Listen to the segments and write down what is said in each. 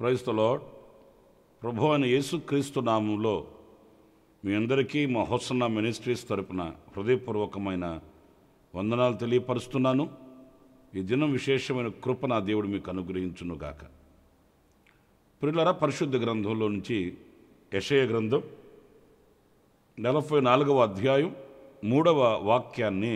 క్రైస్తలో ప్రభు అయిన యేసుక్రీస్తు నామంలో మీ అందరికీ మా హోసన్న మినిస్ట్రీస్ తరపున హృదయపూర్వకమైన వందనాలు తెలియపరుస్తున్నాను ఈ దినం విశేషమైన కృప నా దేవుడు మీకు అనుగ్రహించునుగాక ప్రియులరా పరిశుద్ధ గ్రంథంలో నుంచి యషయ గ్రంథం నలభై నాలుగవ అధ్యాయం మూడవ వాక్యాన్ని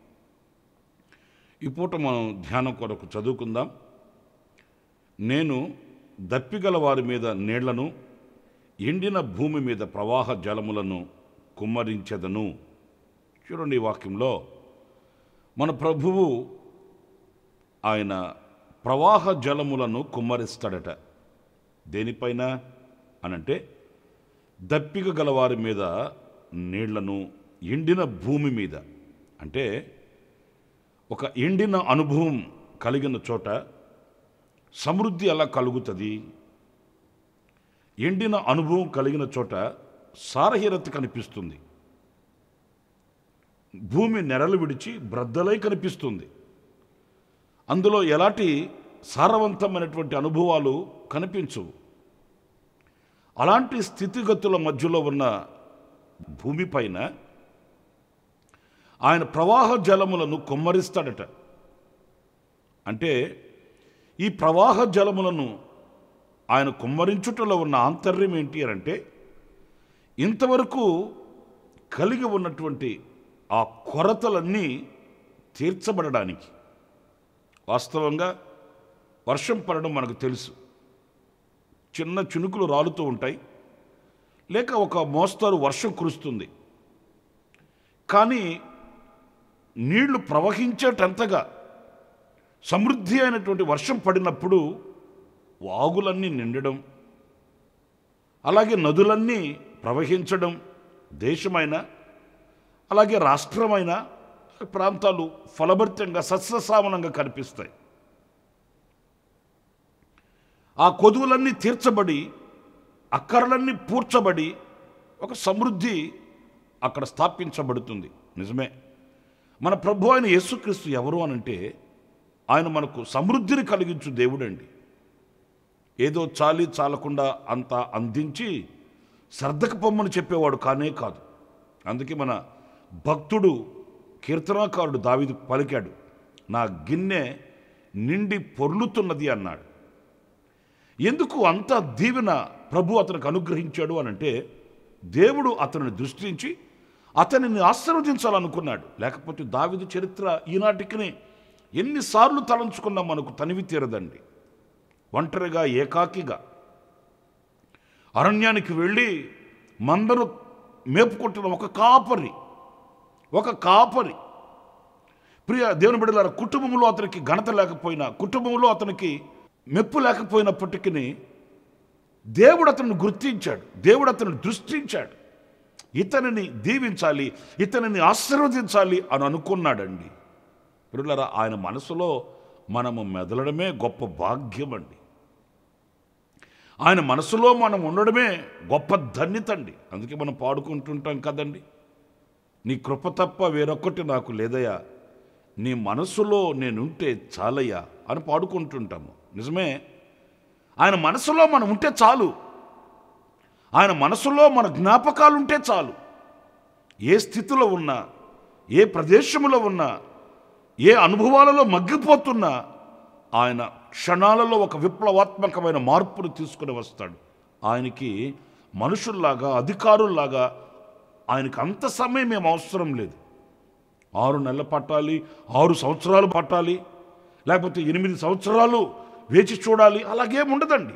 ఈ పూట మనం ధ్యానం కొరకు చదువుకుందాం నేను దప్పిగల వారి మీద నీళ్లను ఎండిన భూమి మీద ప్రవాహ జలములను కుమ్మరించెదను చూడండి ఈ వాక్యంలో మన ప్రభువు ఆయన ప్రవాహ జలములను కుమ్మరిస్తాడట దేనిపైన అనంటే దప్పిక గలవారి మీద నీళ్లను ఎండిన భూమి మీద అంటే ఒక ఎండిన అనుభవం కలిగిన చోట సమృద్ధి ఎలా కలుగుతుంది ఎండిన అనుభవం కలిగిన చోట సారహీనత కనిపిస్తుంది భూమి నెరలు విడిచి బ్రద్దలై కనిపిస్తుంది అందులో ఎలాంటి సారవంతమైనటువంటి అనుభవాలు కనిపించవు అలాంటి స్థితిగతుల మధ్యలో ఉన్న భూమిపైన ఆయన ప్రవాహ జలములను కుమ్మరిస్తాడట అంటే ఈ ప్రవాహ జలములను ఆయన కుమ్మరించుటలో ఉన్న ఆంతర్యం ఏంటి అని అంటే ఇంతవరకు కలిగి ఉన్నటువంటి ఆ కొరతలన్నీ తీర్చబడడానికి వాస్తవంగా వర్షం పడడం మనకు తెలుసు చిన్న చినుకులు రాలుతూ ఉంటాయి లేక ఒక మోస్తారు వర్షం కురుస్తుంది కానీ నీళ్లు ప్రవహించేటంతగా సమృద్ధి అయినటువంటి వర్షం పడినప్పుడు వాగులన్నీ నిండడం అలాగే నదులన్నీ ప్రవహించడం దేశమైన అలాగే రాష్ట్రమైన ప్రాంతాలు ఫలభరితంగా సస్యశ్రావణంగా కనిపిస్తాయి ఆ కొదువులన్నీ తీర్చబడి అక్కరలన్నీ పూడ్చబడి ఒక సమృద్ధి అక్కడ స్థాపించబడుతుంది నిజమే మన ప్రభు అయిన యేసుక్రీస్తు ఎవరు అనంటే ఆయన మనకు సమృద్ధిని కలిగించు దేవుడండి ఏదో చాలి చాలకుండా అంత అందించి సర్దక పొమ్మని చెప్పేవాడు కానే కాదు అందుకే మన భక్తుడు కీర్తనాకారుడు దావిది పలికాడు నా గిన్నె నిండి పొర్లుతున్నది అన్నాడు ఎందుకు అంత దీవెన ప్రభు అతనికి అనుగ్రహించాడు అనంటే దేవుడు అతనిని దృష్టించి అతనిని ఆశీర్వదించాలనుకున్నాడు లేకపోతే దావిదు చరిత్ర ఈనాటికి ఎన్నిసార్లు తలంచుకున్నా మనకు తనివి తీరదండి ఒంటరిగా ఏకాకిగా అరణ్యానికి వెళ్ళి మందరు మేపుకుంటున్న ఒక కాపరి ఒక కాపరి ప్రియ దేవుని బిడ్డలార కుటుంబంలో అతనికి ఘనత లేకపోయినా కుటుంబంలో అతనికి మెప్పు లేకపోయినప్పటికీ దేవుడు అతన్ని గుర్తించాడు దేవుడు అతన్ని దృష్టించాడు ఇతనిని దీవించాలి ఇతనిని ఆశీర్వదించాలి అని అనుకున్నాడండి పిల్లరా ఆయన మనసులో మనము మెదలడమే గొప్ప భాగ్యం అండి ఆయన మనసులో మనం ఉండడమే గొప్ప ధన్యత అండి అందుకే మనం పాడుకుంటుంటాం కదండి నీ కృప తప్ప వేరొక్కటి నాకు లేదయ్యా నీ మనసులో నేనుంటే చాలయ్యా అని పాడుకుంటుంటాము నిజమే ఆయన మనసులో మనం ఉంటే చాలు ఆయన మనసులో మన జ్ఞాపకాలు ఉంటే చాలు ఏ స్థితిలో ఉన్నా ఏ ప్రదేశంలో ఉన్నా ఏ అనుభవాలలో మగ్గిపోతున్నా ఆయన క్షణాలలో ఒక విప్లవాత్మకమైన మార్పును తీసుకుని వస్తాడు ఆయనకి మనుషుల్లాగా అధికారుల్లాగా ఆయనకి అంత సమయం ఏం అవసరం లేదు ఆరు నెలలు పట్టాలి ఆరు సంవత్సరాలు పట్టాలి లేకపోతే ఎనిమిది సంవత్సరాలు వేచి చూడాలి అలాగేం ఉండదండి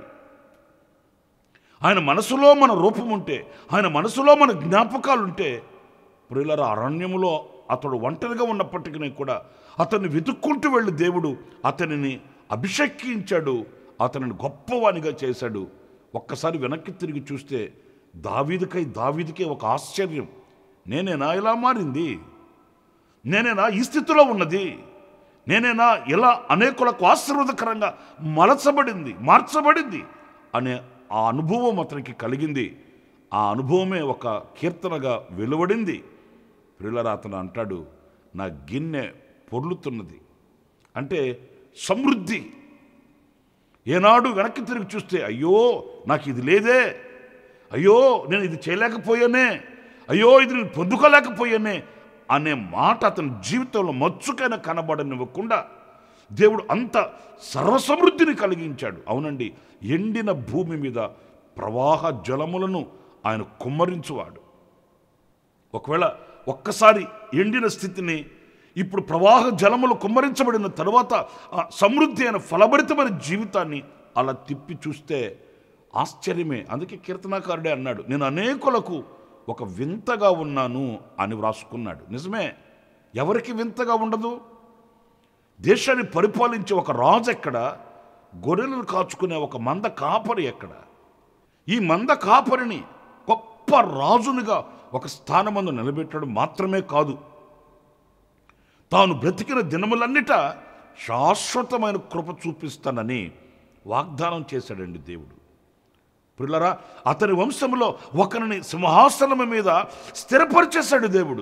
ఆయన మనసులో మన రూపం ఉంటే ఆయన మనసులో మన జ్ఞాపకాలు ఉంటే ప్రియులర అరణ్యములో అతడు ఒంటరిగా ఉన్నప్పటికీ కూడా అతన్ని వెతుక్కుంటూ వెళ్ళి దేవుడు అతనిని అభిషేకించాడు అతనిని గొప్పవానిగా చేశాడు ఒక్కసారి వెనక్కి తిరిగి చూస్తే దావీదికై దావీదికే ఒక ఆశ్చర్యం నేనేనా ఇలా మారింది నేనేనా ఈ స్థితిలో ఉన్నది నేనేనా ఇలా అనేకులకు ఆశీర్వాదకరంగా మలచబడింది మార్చబడింది అనే ఆ అనుభవం అతనికి కలిగింది ఆ అనుభవమే ఒక కీర్తనగా వెలువడింది ప్రియులరా అతను అంటాడు నా గిన్నె పొర్లుతున్నది అంటే సమృద్ధి ఏనాడు వెనక్కి తిరిగి చూస్తే అయ్యో నాకు ఇది లేదే అయ్యో నేను ఇది చేయలేకపోయానే అయ్యో ఇది నేను పొందుకోలేకపోయానే అనే మాట అతని జీవితంలో మచ్చుకైనా కనబడనివ్వకుండా దేవుడు అంత సర్వసమృద్ధిని కలిగించాడు అవునండి ఎండిన భూమి మీద ప్రవాహ జలములను ఆయన కుమ్మరించువాడు ఒకవేళ ఒక్కసారి ఎండిన స్థితిని ఇప్పుడు ప్రవాహ జలములు కుమ్మరించబడిన తరువాత ఆ సమృద్ధి అయిన ఫలభరితమైన జీవితాన్ని అలా తిప్పి చూస్తే ఆశ్చర్యమే అందుకే కీర్తనాకారుడే అన్నాడు నేను అనేకులకు ఒక వింతగా ఉన్నాను అని వ్రాసుకున్నాడు నిజమే ఎవరికి వింతగా ఉండదు దేశాన్ని పరిపాలించే ఒక రాజు ఎక్కడ గొర్రెలను కాచుకునే ఒక మంద కాపరి ఎక్కడ ఈ మంద కాపరిని గొప్ప రాజునిగా ఒక స్థానమందు నిలబెట్టడం మాత్రమే కాదు తాను బ్రతికిన దినములన్నిట శాశ్వతమైన కృప చూపిస్తానని వాగ్దానం చేశాడండి దేవుడు పిల్లరా అతని వంశంలో ఒకరిని సింహాసనం మీద స్థిరపరిచేశాడు దేవుడు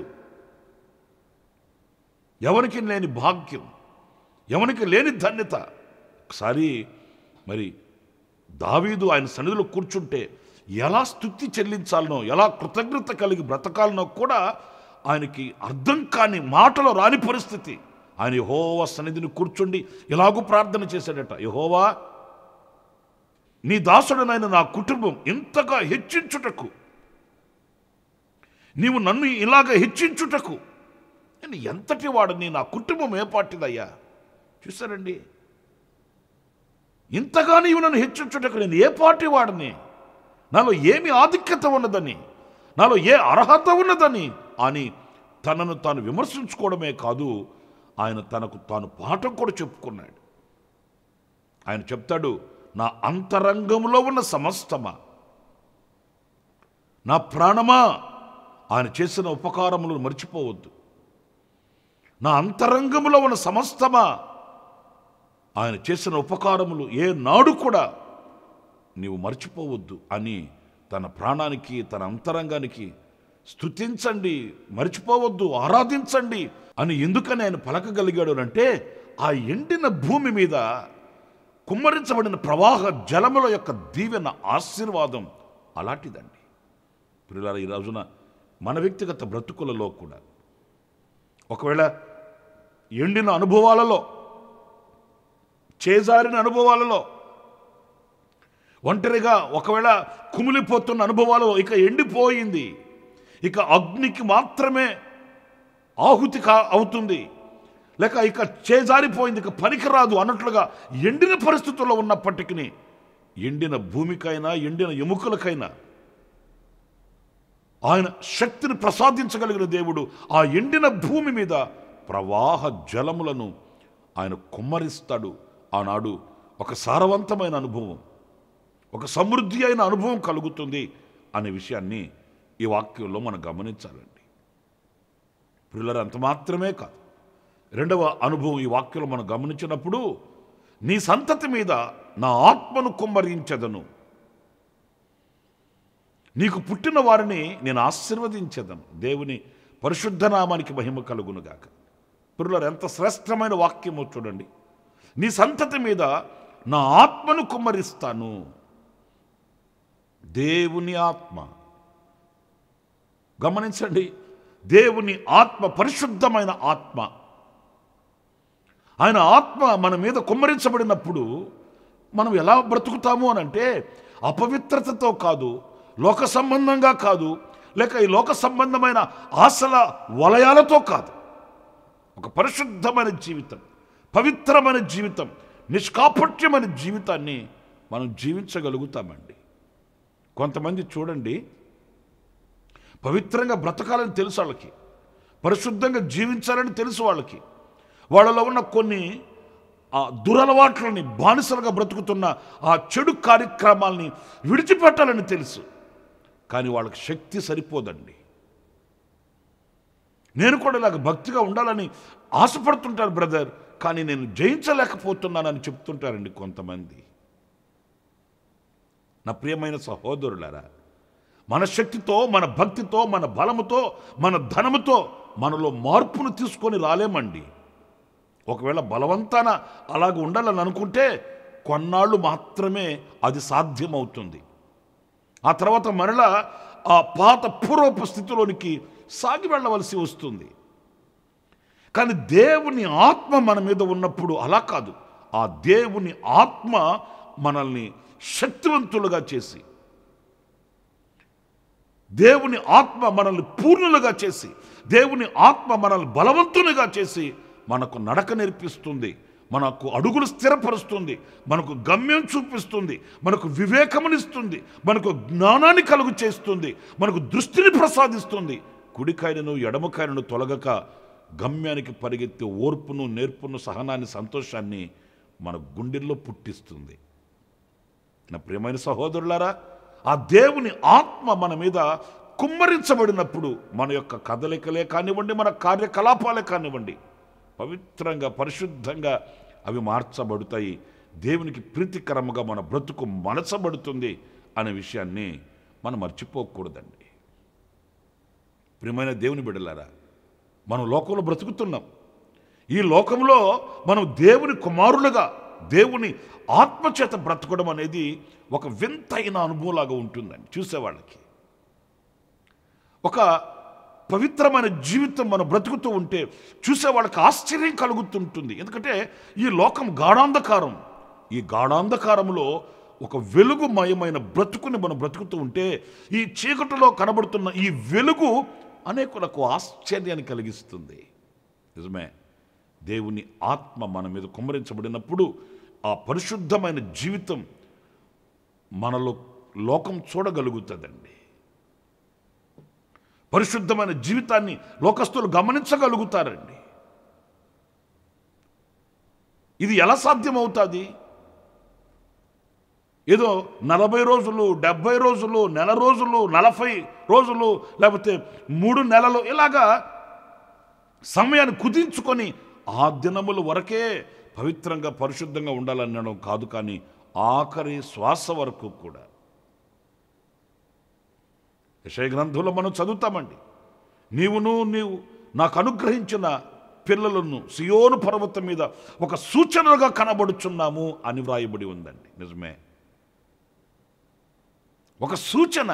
ఎవరికి లేని భాగ్యం ఎవరికి లేని ధన్యత ఒకసారి మరి దావీదు ఆయన సన్నిధిలో కూర్చుంటే ఎలా స్థుతి చెల్లించాలనో ఎలా కృతజ్ఞత కలిగి బ్రతకాలనో కూడా ఆయనకి అర్థం కాని మాటలో రాని పరిస్థితి ఆయన యహోవా సన్నిధిని కూర్చుండి ఎలాగూ ప్రార్థన చేశాడట యహోవా నీ దాసుడనైన నా కుటుంబం ఇంతగా హెచ్చించుటకు నీవు నన్ను ఇలాగ హెచ్చించుటకు నేను ఎంతటి వాడిని నా కుటుంబం ఏ పాటిదయ్యా చూసారండి ఇంతగా నీవు నన్ను హెచ్చించుటకు నేను ఏ పార్టీ వాడిని నాలో ఏమి ఆధిక్యత ఉన్నదని నాలో ఏ అర్హత ఉన్నదని అని తనను తాను విమర్శించుకోవడమే కాదు ఆయన తనకు తాను పాఠం కూడా చెప్పుకున్నాడు ఆయన చెప్తాడు నా అంతరంగంలో ఉన్న సమస్తమా నా ప్రాణమా ఆయన చేసిన ఉపకారములను మర్చిపోవద్దు నా అంతరంగంలో ఉన్న సమస్తమా ఆయన చేసిన ఉపకారములు ఏ నాడు కూడా నీవు మర్చిపోవద్దు అని తన ప్రాణానికి తన అంతరంగానికి స్తుతించండి మర్చిపోవద్దు ఆరాధించండి అని ఎందుకని ఆయన పలకగలిగాడు అంటే ఆ ఎండిన భూమి మీద కుమ్మరించబడిన ప్రవాహ జలముల యొక్క దీవెన ఆశీర్వాదం అలాంటిదండి పిల్లల ఈ రోజున మన వ్యక్తిగత బ్రతుకులలో కూడా ఒకవేళ ఎండిన అనుభవాలలో చేజారిన అనుభవాలలో ఒంటరిగా ఒకవేళ కుమిలిపోతున్న అనుభవాలు ఇక ఎండిపోయింది ఇక అగ్నికి మాత్రమే ఆహుతి కా అవుతుంది లేక ఇక చేజారిపోయింది ఇక పనికిరాదు అన్నట్లుగా ఎండిన పరిస్థితుల్లో ఉన్నప్పటికీ ఎండిన భూమికైనా ఎండిన ఎముకలకైనా ఆయన శక్తిని ప్రసాదించగలిగిన దేవుడు ఆ ఎండిన భూమి మీద ప్రవాహ జలములను ఆయన కుమ్మరిస్తాడు ఆనాడు ఒక సారవంతమైన అనుభవం ఒక సమృద్ధి అయిన అనుభవం కలుగుతుంది అనే విషయాన్ని ఈ వాక్యంలో మనం గమనించాలండి పిల్లలు అంత మాత్రమే కాదు రెండవ అనుభవం ఈ వాక్యంలో మనం గమనించినప్పుడు నీ సంతతి మీద నా ఆత్మను కుమ్మరించదను నీకు పుట్టిన వారిని నేను ఆశీర్వదించదను దేవుని పరిశుద్ధ నామానికి మహిమ కలుగునుగాక పిల్లలు ఎంత శ్రేష్టమైన వాక్యమో చూడండి నీ సంతతి మీద నా ఆత్మను కుమ్మరిస్తాను దేవుని ఆత్మ గమనించండి దేవుని ఆత్మ పరిశుద్ధమైన ఆత్మ ఆయన ఆత్మ మన మీద కుమ్మరించబడినప్పుడు మనం ఎలా బ్రతుకుతాము అని అంటే అపవిత్రతతో కాదు లోక సంబంధంగా కాదు లేక ఈ లోక సంబంధమైన ఆశల వలయాలతో కాదు ఒక పరిశుద్ధమైన జీవితం పవిత్రమైన జీవితం నిష్కాపట్యమైన జీవితాన్ని మనం జీవించగలుగుతామండి కొంతమంది చూడండి పవిత్రంగా బ్రతకాలని తెలుసు వాళ్ళకి పరిశుద్ధంగా జీవించాలని తెలుసు వాళ్ళకి వాళ్ళలో ఉన్న కొన్ని ఆ దురలవాట్లని బానిసలుగా బ్రతుకుతున్న ఆ చెడు కార్యక్రమాల్ని విడిచిపెట్టాలని తెలుసు కానీ వాళ్ళకి శక్తి సరిపోదండి నేను కూడా ఇలాగ భక్తిగా ఉండాలని ఆశపడుతుంటాను బ్రదర్ కానీ నేను జయించలేకపోతున్నానని చెప్తుంటారండి కొంతమంది నా ప్రియమైన సహోదరులారా మన శక్తితో మన భక్తితో మన బలముతో మన ధనముతో మనలో మార్పును తీసుకొని రాలేమండి ఒకవేళ బలవంతాన అలాగ ఉండాలని అనుకుంటే కొన్నాళ్ళు మాత్రమే అది సాధ్యమవుతుంది ఆ తర్వాత మరలా ఆ పాత పూర్వపు స్థితిలోనికి సాగి వెళ్ళవలసి వస్తుంది కానీ దేవుని ఆత్మ మన మీద ఉన్నప్పుడు అలా కాదు ఆ దేవుని ఆత్మ మనల్ని శక్తివంతులుగా చేసి దేవుని ఆత్మ మనల్ని పూర్ణులుగా చేసి దేవుని ఆత్మ మనల్ని బలవంతునిగా చేసి మనకు నడక నేర్పిస్తుంది మనకు అడుగులు స్థిరపరుస్తుంది మనకు గమ్యం చూపిస్తుంది మనకు వివేకమునిస్తుంది మనకు జ్ఞానాన్ని కలుగు చేస్తుంది మనకు దృష్టిని ప్రసాదిస్తుంది కుడికాయనను ఎడమకాయనను తొలగక గమ్యానికి పరిగెత్తే ఓర్పును నేర్పును సహనాన్ని సంతోషాన్ని మన గుండెల్లో పుట్టిస్తుంది నా ప్రియమైన సహోదరులారా ఆ దేవుని ఆత్మ మన మీద కుమ్మరించబడినప్పుడు మన యొక్క కదలికలే కానివ్వండి మన కార్యకలాపాలే కానివ్వండి పవిత్రంగా పరిశుద్ధంగా అవి మార్చబడతాయి దేవునికి ప్రీతికరముగా మన బ్రతుకు మనసబడుతుంది అనే విషయాన్ని మనం మర్చిపోకూడదండి ప్రియమైన దేవుని బిడ్డలారా మనం లోకంలో బ్రతుకుతున్నాం ఈ లోకంలో మనం దేవుని కుమారులుగా దేవుని ఆత్మచేత బ్రతకడం అనేది ఒక వింతైన అనుభవంలాగా ఉంటుందండి చూసేవాళ్ళకి ఒక పవిత్రమైన జీవితం మనం బ్రతుకుతూ ఉంటే చూసే వాళ్ళకి ఆశ్చర్యం కలుగుతుంటుంది ఎందుకంటే ఈ లోకం గాఢాంధకారం ఈ గాఢాంధకారంలో ఒక వెలుగుమయమైన బ్రతుకుని మనం బ్రతుకుతూ ఉంటే ఈ చీకటిలో కనబడుతున్న ఈ వెలుగు అనేకులకు ఆశ్చర్యాన్ని కలిగిస్తుంది నిజమే దేవుని ఆత్మ మన మీద కుమ్మరించబడినప్పుడు ఆ పరిశుద్ధమైన జీవితం మనలో లోకం చూడగలుగుతుందండి పరిశుద్ధమైన జీవితాన్ని లోకస్తులు గమనించగలుగుతారండి ఇది ఎలా సాధ్యమవుతుంది ఏదో నలభై రోజులు డెబ్భై రోజులు నెల రోజులు నలభై రోజులు లేకపోతే మూడు నెలలు ఇలాగా సమయాన్ని కుదించుకొని ఆ దినముల వరకే పవిత్రంగా పరిశుద్ధంగా ఉండాలనడం కాదు కానీ ఆఖరి శ్వాస వరకు కూడా యశయ గ్రంథంలో మనం చదువుతామండి నీవును నీవు నాకు అనుగ్రహించిన పిల్లలను సియోను పర్వతం మీద ఒక సూచనగా కనబడుచున్నాము అని వ్రాయబడి ఉందండి నిజమే ఒక సూచన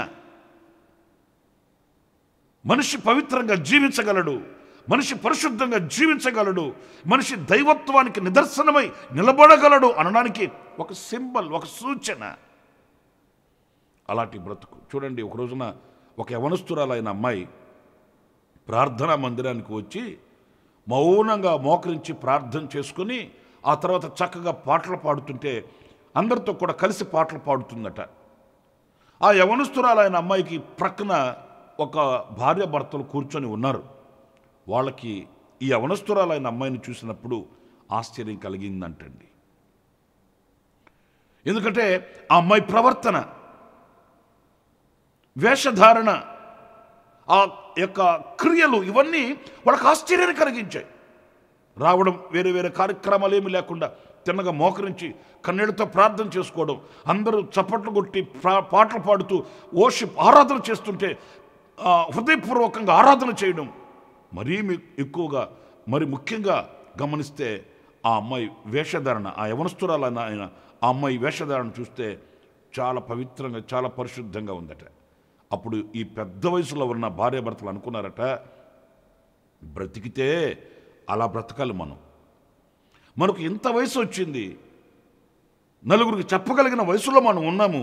మనిషి పవిత్రంగా జీవించగలడు మనిషి పరిశుద్ధంగా జీవించగలడు మనిషి దైవత్వానికి నిదర్శనమై నిలబడగలడు అనడానికి ఒక సింబల్ ఒక సూచన అలాంటి బ్రతుకు చూడండి ఒక రోజున ఒక యవనస్తురాలైన అమ్మాయి ప్రార్థనా మందిరానికి వచ్చి మౌనంగా మోకరించి ప్రార్థన చేసుకుని ఆ తర్వాత చక్కగా పాటలు పాడుతుంటే అందరితో కూడా కలిసి పాటలు పాడుతుందట ఆ యవనస్తురాలైన అమ్మాయికి ప్రక్కన ఒక భార్య భర్తలు కూర్చొని ఉన్నారు వాళ్ళకి ఈ యవనస్తురాలైన అమ్మాయిని చూసినప్పుడు ఆశ్చర్యం కలిగిందంటండి ఎందుకంటే ఆ అమ్మాయి ప్రవర్తన వేషధారణ ఆ యొక్క క్రియలు ఇవన్నీ వాళ్ళకి ఆశ్చర్యాన్ని కలిగించాయి రావడం వేరే వేరే కార్యక్రమాలు ఏమీ లేకుండా తిన్నగా మోకరించి కన్నీళ్లతో ప్రార్థన చేసుకోవడం అందరూ చప్పట్లు కొట్టి ప్రా- పాటలు పాడుతూ ఓషిప్ ఆరాధన చేస్తుంటే ఆ, హృదయపూర్వకంగా ఆరాధన చేయడం మరీ మీ- ఎక్కువగా మరి ముఖ్యంగా గమనిస్తే ఆ అమ్మాయి వేషధారణ ఆ యవనస్తురాలైన ఆయన ఆ అమ్మాయి వేషధారణ చూస్తే చాలా పవిత్రంగా చాలా పరిశుద్ధంగా ఉందట అప్పుడు ఈ పెద్ద వయసులో ఉన్న భార్యాభర్తలు అనుకున్నారట బ్రతికితే అలా బ్రతకాలి మనం మనకు ఇంత వయసు వచ్చింది నలుగురికి చెప్పగలిగిన వయసులో మనం ఉన్నాము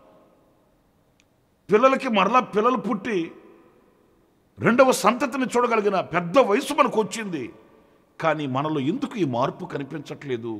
పిల్లలకి మరలా పిల్లలు పుట్టి రెండవ సంతతిని చూడగలిగిన పెద్ద వయసు మనకు వచ్చింది కానీ మనలో ఎందుకు ఈ మార్పు కనిపించట్లేదు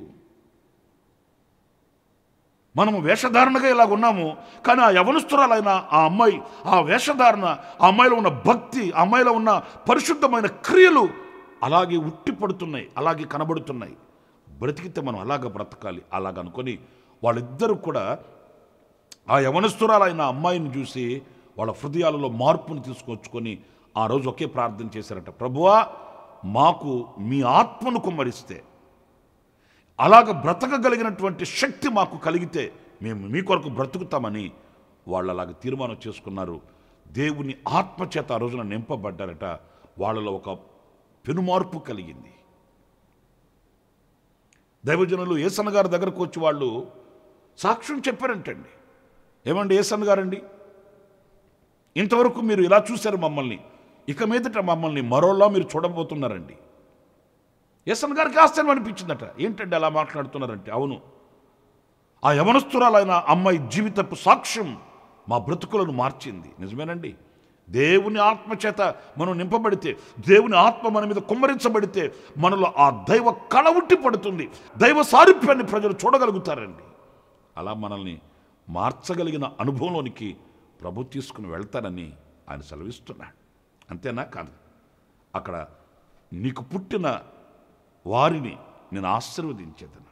మనము వేషధారణగా ఇలాగ ఉన్నాము కానీ ఆ యవనస్తురాలైన ఆ అమ్మాయి ఆ వేషధారణ ఆ అమ్మాయిలో ఉన్న భక్తి ఆ అమ్మాయిలో ఉన్న పరిశుద్ధమైన క్రియలు అలాగే ఉట్టిపడుతున్నాయి అలాగే కనబడుతున్నాయి బ్రతికితే మనం అలాగ బ్రతకాలి అలాగ అనుకొని వాళ్ళిద్దరూ కూడా ఆ యవనస్తురాలైన అమ్మాయిని చూసి వాళ్ళ హృదయాలలో మార్పును తీసుకొచ్చుకొని ఆ రోజు ఒకే ప్రార్థన చేశారట ప్రభువా మాకు మీ ఆత్మను కుమ్మరిస్తే అలాగ బ్రతకగలిగినటువంటి శక్తి మాకు కలిగితే మేము మీ కొరకు బ్రతుకుతామని వాళ్ళు అలాగ తీర్మానం చేసుకున్నారు దేవుని ఆత్మచేత ఆ రోజున నింపబడ్డారట వాళ్ళలో ఒక పెనుమార్పు కలిగింది దైవజనులు ఏసన్న గారి దగ్గరకు వచ్చి వాళ్ళు సాక్ష్యం చెప్పారంటండి ఏమండి ఏసన్న గారండి ఇంతవరకు మీరు ఇలా చూశారు మమ్మల్ని ఇక మీదట మమ్మల్ని మరోలా మీరు చూడబోతున్నారండి ఏసన్ గారికి ఆశ్చర్యం అనిపించిందట ఏంటండి అలా మాట్లాడుతున్నారంటే అవును ఆ యవనస్తురాలైన అమ్మాయి జీవితపు సాక్ష్యం మా బ్రతుకులను మార్చింది నిజమేనండి దేవుని ఆత్మ చేత మనం నింపబడితే దేవుని ఆత్మ మన మీద కుమ్మరించబడితే మనలో ఆ దైవ కళ ఉట్టి పడుతుంది దైవ సారూప్యాన్ని ప్రజలు చూడగలుగుతారండి అలా మనల్ని మార్చగలిగిన అనుభవంలోనికి ప్రభు తీసుకుని వెళ్తానని ఆయన సెలవిస్తున్నాడు అంతేనా కాదు అక్కడ నీకు పుట్టిన వారిని నేను ఆశీర్వదించేదను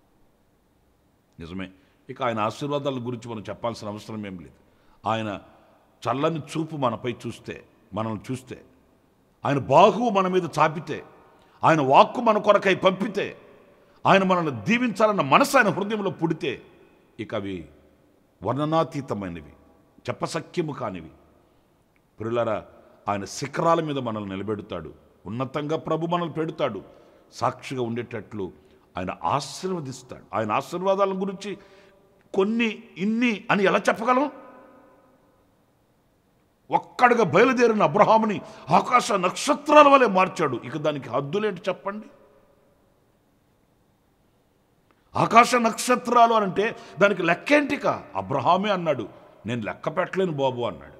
నిజమే ఇక ఆయన ఆశీర్వాదాల గురించి మనం చెప్పాల్సిన అవసరం ఏం లేదు ఆయన చల్లని చూపు మనపై చూస్తే మనల్ని చూస్తే ఆయన బాహువు మన మీద చాపితే ఆయన వాక్కు మన కొరకై పంపితే ఆయన మనల్ని దీవించాలన్న మనసు ఆయన హృదయంలో పుడితే ఇక అవి వర్ణనాతీతమైనవి చెప్పసఖ్యము కానివి పిల్లరా ఆయన శిఖరాల మీద మనల్ని నిలబెడతాడు ఉన్నతంగా ప్రభు మనల్ని పెడతాడు సాక్షిగా ఉండేటట్లు ఆయన ఆశీర్వదిస్తాడు ఆయన ఆశీర్వాదాల గురించి కొన్ని ఇన్ని అని ఎలా చెప్పగలం ఒక్కడిగా బయలుదేరిన అబ్రహాముని ఆకాశ నక్షత్రాల వలె మార్చాడు ఇక దానికి హద్దులేంటి చెప్పండి ఆకాశ నక్షత్రాలు అని అంటే దానికి లెక్కేంటిక అబ్రహామే అన్నాడు నేను లెక్క పెట్టలేను బాబు అన్నాడు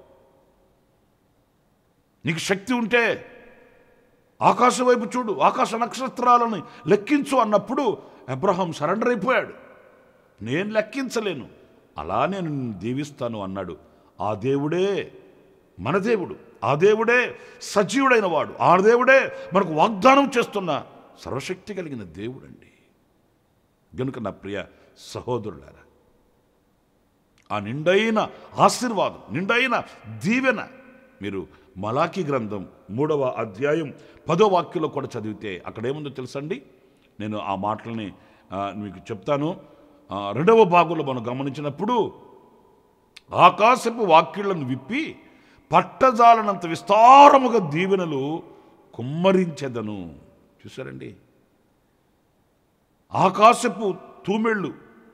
నీకు శక్తి ఉంటే ఆకాశం వైపు చూడు ఆకాశ నక్షత్రాలను లెక్కించు అన్నప్పుడు అబ్రహాం సరెండర్ అయిపోయాడు నేను లెక్కించలేను అలా నేను నిన్ను దీవిస్తాను అన్నాడు ఆ దేవుడే మన దేవుడు ఆ దేవుడే సజీవుడైన వాడు ఆ దేవుడే మనకు వాగ్దానం చేస్తున్న సర్వశక్తి కలిగిన దేవుడండి గనుక నా ప్రియ సహోదరులారా ఆ నిండైన ఆశీర్వాదం నిండైన దీవెన మీరు మలాకి గ్రంథం మూడవ అధ్యాయం పదో వాక్యంలో కూడా చదివితే అక్కడ ఏముందో తెలుసండి నేను ఆ మాటలని ఆ, మీకు చెప్తాను ఆ, రెండవ భాగంలో మనం గమనించినప్పుడు ఆకాశపు వాక్యులను విప్పి పట్టజాలనంత విస్తారముగా దీవెనలు కుమ్మరించెదను చూసారండి ఆకాశపు తూమెళ్ళు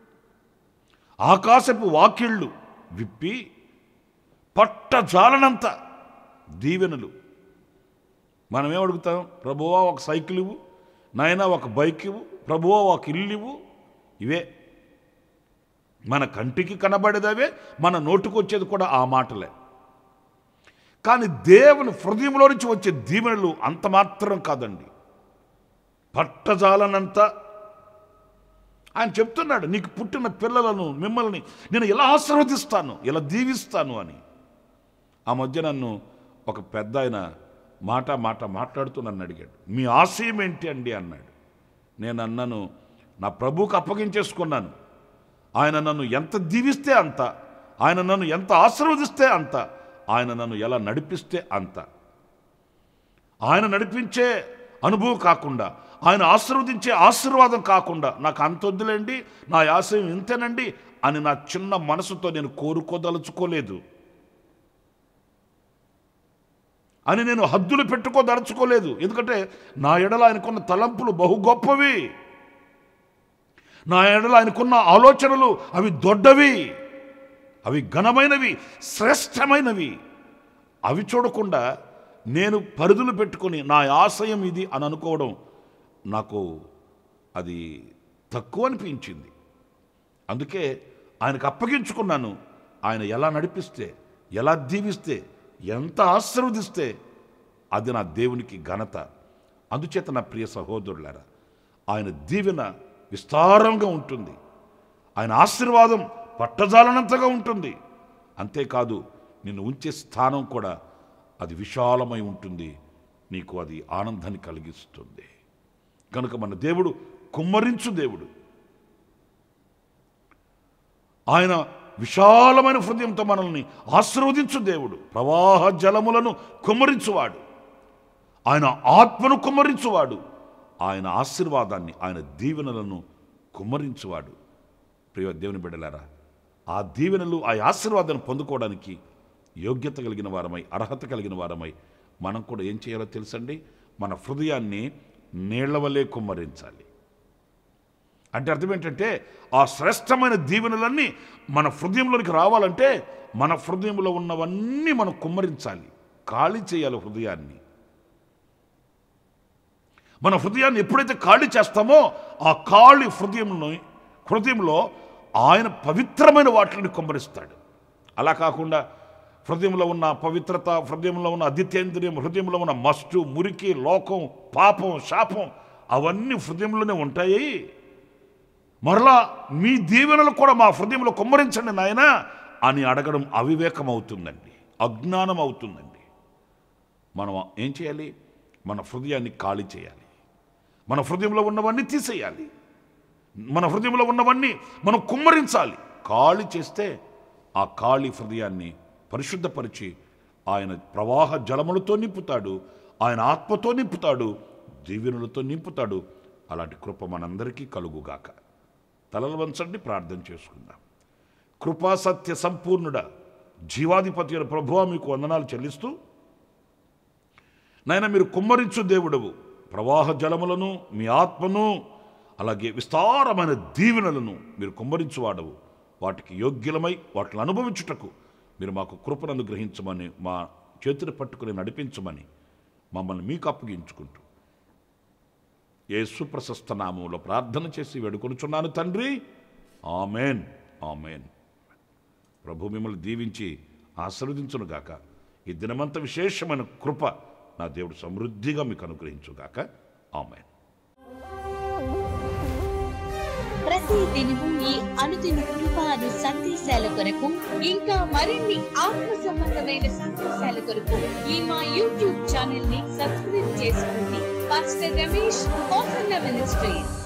ఆకాశపు వాకిళ్ళు విప్పి పట్టజాలనంత దీవెనలు మనం ఏం అడుగుతాం ప్రభువా ఒక సైకిల్ ఇవ్వు నాయనా ఒక బైక్ ఇవ్వు ప్రభువా ఒక ఇల్లు ఇవ్వు ఇవే మన కంటికి కనబడేదవే మన నోటికి వచ్చేది కూడా ఆ మాటలే కానీ దేవుని హృదయంలో నుంచి వచ్చే దీవెనలు అంత మాత్రం కాదండి పట్టజాలనంత ఆయన చెప్తున్నాడు నీకు పుట్టిన పిల్లలను మిమ్మల్ని నేను ఎలా ఆశీర్వదిస్తాను ఎలా దీవిస్తాను అని ఆ మధ్య నన్ను ఒక పెద్ద ఆయన మాట మాట మాట్లాడుతూ నన్ను అడిగాడు మీ ఆశయం ఏంటి అండి అన్నాడు నేను అన్నాను నా ప్రభువుకు అప్పగించేసుకున్నాను ఆయన నన్ను ఎంత దీవిస్తే అంత ఆయన నన్ను ఎంత ఆశీర్వదిస్తే అంత ఆయన నన్ను ఎలా నడిపిస్తే అంత ఆయన నడిపించే అనుభవం కాకుండా ఆయన ఆశీర్వదించే ఆశీర్వాదం కాకుండా నాకు అంత వద్దులేండి నా ఆశయం ఇంతేనండి అని నా చిన్న మనసుతో నేను కోరుకోదలుచుకోలేదు అని నేను హద్దులు పెట్టుకోదలుచుకోలేదు ఎందుకంటే నా ఎడల ఆయనకున్న తలంపులు బహు గొప్పవి నా ఎడల ఆయనకున్న ఆలోచనలు అవి దొడ్డవి అవి ఘనమైనవి శ్రేష్టమైనవి అవి చూడకుండా నేను పరిధులు పెట్టుకొని నా ఆశయం ఇది అని అనుకోవడం నాకు అది తక్కువ అనిపించింది అందుకే ఆయనకు అప్పగించుకున్నాను ఆయన ఎలా నడిపిస్తే ఎలా దీవిస్తే ఎంత ఆశీర్వదిస్తే అది నా దేవునికి ఘనత అందుచేత నా ప్రియ సహోదరులారా ఆయన దీవెన విస్తారంగా ఉంటుంది ఆయన ఆశీర్వాదం పట్టజాలనంతగా ఉంటుంది అంతేకాదు నిన్ను ఉంచే స్థానం కూడా అది విశాలమై ఉంటుంది నీకు అది ఆనందాన్ని కలిగిస్తుంది కనుక మన దేవుడు కుమ్మరించు దేవుడు ఆయన విశాలమైన హృదయంతో మనల్ని ఆశీర్వదించు దేవుడు ప్రవాహ జలములను కుమ్మరించువాడు ఆయన ఆత్మను కుమ్మరించువాడు ఆయన ఆశీర్వాదాన్ని ఆయన దీవెనలను కుమ్మరించువాడు ప్రియ దేవుని బిడ్డలారా ఆ దీవెనలు ఆ ఆశీర్వాదాన్ని పొందుకోవడానికి యోగ్యత కలిగిన వారమై అర్హత కలిగిన వారమై మనం కూడా ఏం చేయాలో తెలుసండి మన హృదయాన్ని నీళ్ల వలె కుమ్మరించాలి అంటే అర్థం ఏంటంటే ఆ శ్రేష్టమైన దీవెనలన్నీ మన హృదయంలోనికి రావాలంటే మన హృదయంలో ఉన్నవన్నీ మనం కుమ్మరించాలి ఖాళీ చేయాలి హృదయాన్ని మన హృదయాన్ని ఎప్పుడైతే ఖాళీ చేస్తామో ఆ ఖాళీ హృదయంలో హృదయంలో ఆయన పవిత్రమైన వాటిని కుమ్మరిస్తాడు అలా కాకుండా హృదయంలో ఉన్న పవిత్రత హృదయంలో ఉన్న అదితేంద్రియం హృదయంలో ఉన్న మస్టు మురికి లోకం పాపం శాపం అవన్నీ హృదయంలోనే ఉంటాయి మరలా మీ దీవెనలు కూడా మా హృదయంలో కుమ్మరించండి నాయన అని అడగడం అవివేకం అవుతుందండి అజ్ఞానం అవుతుందండి మనం ఏం చేయాలి మన హృదయాన్ని ఖాళీ చేయాలి మన హృదయంలో ఉన్నవన్నీ తీసేయాలి మన హృదయంలో ఉన్నవన్నీ మనం కుమ్మరించాలి ఖాళీ చేస్తే ఆ ఖాళీ హృదయాన్ని పరిశుద్ధపరిచి ఆయన ప్రవాహ జలములతో నింపుతాడు ఆయన ఆత్మతో నింపుతాడు దీవెనులతో నింపుతాడు అలాంటి కృప మనందరికీ కలుగుగాక తలలు వంచండి ప్రార్థన చేసుకుందాం కృపా సత్య సంపూర్ణుడ జీవాధిపతి అయిన ప్రభువా మీకు వందనాలు చెల్లిస్తూ నాయన మీరు కుమ్మరించు దేవుడవు ప్రవాహ జలములను మీ ఆత్మను అలాగే విస్తారమైన దీవెనలను మీరు కుమ్మరించువాడవు వాటికి యోగ్యులమై వాటిని అనుభవించుటకు మీరు మాకు కృపను అనుగ్రహించమని మా చేతులు పట్టుకుని నడిపించమని మమ్మల్ని మీకు అప్పగించుకుంటూ ఏ సుప్రశస్త నామంలో ప్రార్థన చేసి వేడుకొనుచున్నాను తండ్రి ఆమెన్ ఆమెన్ ప్రభు మిమ్మల్ని దీవించి ఆశీర్వదించునుగాక ఈ దినమంత విశేషమైన కృప నా దేవుడు సమృద్ధిగా మీకు అనుగ్రహించుగాక ఆమెన్ ప్రతి దినము ఈ అనుదిన కృప అను సందేశాల కొరకు ఇంకా మరిన్ని ఆత్మ సంబంధమైన సందేశాల కొరకు ఈ మా యూట్యూబ్ ఛానల్ ని సబ్స్క్రైబ్ చేసుకోండి పాస్టర్ రమేష్ కోసన్న మినిస్ట్రీస్